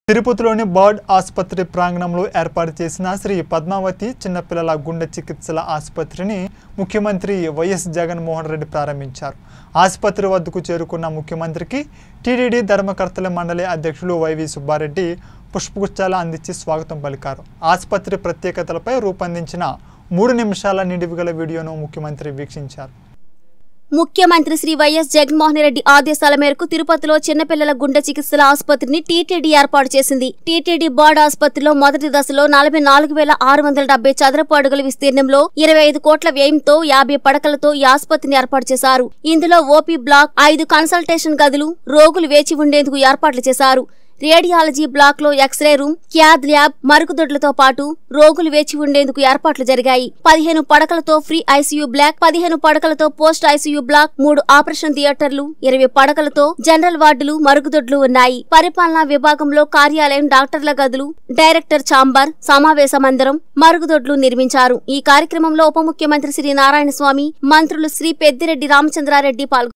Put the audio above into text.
తిరుపతిలోని బర్డ్ ఆసుపత్రి ప్రాంగణంలో ఏర్పాటు చేసిన శ్రీ పద్మావతి చిన్నపిల్లల గుండె చికిత్సల ఆసుపత్రిని ముఖ్యమంత్రి వైఎస్ జగన్మోహన్ రెడ్డి ప్రారంభించారు ఆసుపత్రి వద్దకు చేరుకున్న ముఖ్యమంత్రికి టీడీడీ ధర్మకర్తల మండలి అధ్యక్షులు వైవి సుబ్బారెడ్డి పుష్పగుచ్చాలు అందించి స్వాగతం పలికారు ఆసుపత్రి ప్రత్యేకతలపై రూపొందించిన మూడు నిమిషాల నిడివిగల వీడియోను ముఖ్యమంత్రి వీక్షించారు ముఖ్యమంత్రి శ్రీ వైఎస్ జగన్మోహన్ రెడ్డి ఆదేశాల మేరకు తిరుపతిలో చిన్నపిల్లల గుండె చికిత్సల ఆసుపత్రిని టీటీడీ ఏర్పాటు చేసింది టీటీడీ బోర్డు ఆసుపత్రిలో మొదటి దశలో నలభై నాలుగు వేల ఆరు వందల డెబ్బై చదరపు అడుగుల విస్తీర్ణంలో ఇరవై ఐదు కోట్ల వ్యయంతో యాభై పడకలతో ఈ ఆసుపత్రిని ఏర్పాటు చేశారు ఇందులో ఓపీ బ్లాక్ ఐదు కన్సల్టేషన్ గదులు రోగులు వేచి ఉండేందుకు ఏర్పాట్లు చేశారు రేడియాలజీ బ్లాక్ లో ఎక్స్రే రూమ్ క్యాద్ ల్యాబ్ మరుగుదొడ్లతో పాటు రోగులు వేచి ఉండేందుకు ఏర్పాట్లు జరిగాయి పదిహేను పడకలతో ఫ్రీ ఐసీయూ బ్లాక్ పదిహేను పడకలతో పోస్ట్ ఐసీయూ బ్లాక్ మూడు ఆపరేషన్ థియేటర్లు ఇరవై పడకలతో జనరల్ వార్డులు మరుగుదొడ్లు ఉన్నాయి పరిపాలనా విభాగంలో కార్యాలయం డాక్టర్ల గదులు డైరెక్టర్ ఛాంబర్ సమావేశ మందిరం మరుగుదొడ్లు నిర్మించారు ఈ కార్యక్రమంలో ఉప ముఖ్యమంత్రి శ్రీ నారాయణ స్వామి మంత్రులు శ్రీ పెద్దిరెడ్డి రామచంద్రారెడ్డి పాల్గొన్నారు